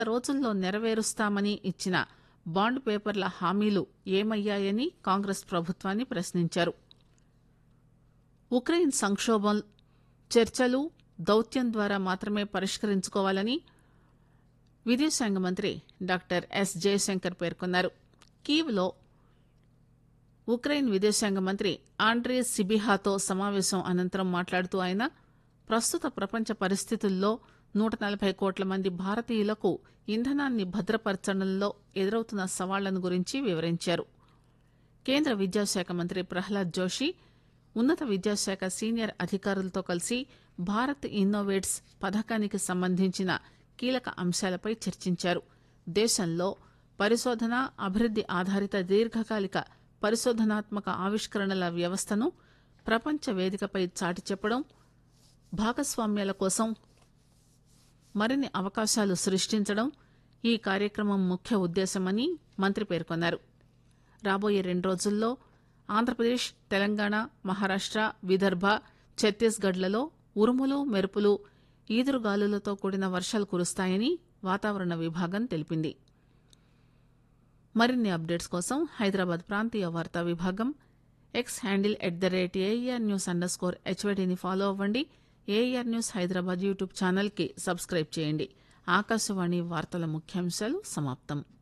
రోజుల్లో నెరవేరుస్తామని ఇచ్చిన బాండ్ పేపర్ల హామీలు ఏమయ్యాయని కాంగ్రెస్ ప్రభుత్వాన్ని ప్రశ్నించారు ఉక్రెయిన్ సంక్షోభం చర్చలు దౌత్యం ద్వారా మాత్రమే పరిష్కరించుకోవాలని విదేశాంగ మంత్రి డాక్టర్ ఎస్ జయశంకర్ పేర్కొన్నారు కీవ్లో ఉక్రెయిన్ విదేశాంగ మంత్రి ఆండ్రే సిబిహాతో సమావేశం అనంతరం మాట్లాడుతూ ఆయన ప్రస్తుత ప్రపంచ పరిస్థితుల్లో నూట నలభై కోట్ల మంది భారతీయులకు ఇంధనాన్ని భద్రపరచడంలో ఎదురవుతున్న సవాళ్లను గురించి వివరించారు కేంద్ర విద్యాశాఖ మంత్రి ప్రహ్లాద్ జోషి ఉన్నత విద్యాశాఖ సీనియర్ అధికారులతో కలిసి భారత్ ఇన్నోవేట్స్ పథకానికి సంబంధించిన కీలక అంశాలపై చర్చించారు దేశంలో పరిశోధన అభివృద్ది ఆధారిత దీర్ఘకాలిక పరిశోధనాత్మక ఆవిష్కరణల వ్యవస్థను ప్రపంచ వేదికపై చాటి చెప్పడం భాగస్వామ్యాల కోసం మరిన్ని అవకాశాలు సృష్టించడం ఈ కార్యక్రమం ముఖ్య ఉద్దేశమని మంత్రి పేర్కొన్నారు రాబోయే రెండు రోజుల్లో ఆంధ్రప్రదేశ్ తెలంగాణ మహారాష్ట విదర్భ ఛత్తీస్గఢ్లలో ఉరుములు మెరుపులు ఈదురుగాలులతో కూడిన వర్షాలు కురుస్తాయని వాతావరణ విభాగం తెలిపింది మరిన్ని అప్డేట్స్ కోసం హైదరాబాద్ ప్రాంతీయ వార్తా విభాగం X handle at the rate AR news underscore స్కోర్ హెచ్వైడీని ఫాలో అవ్వండి ఏఆర్ న్యూస్ హైదరాబాద్ యూట్యూబ్ ఛానల్కి సబ్స్క్రైబ్ చేయండి ఆకాశవాణి వార్తల ముఖ్యాంశాలు సమాప్తం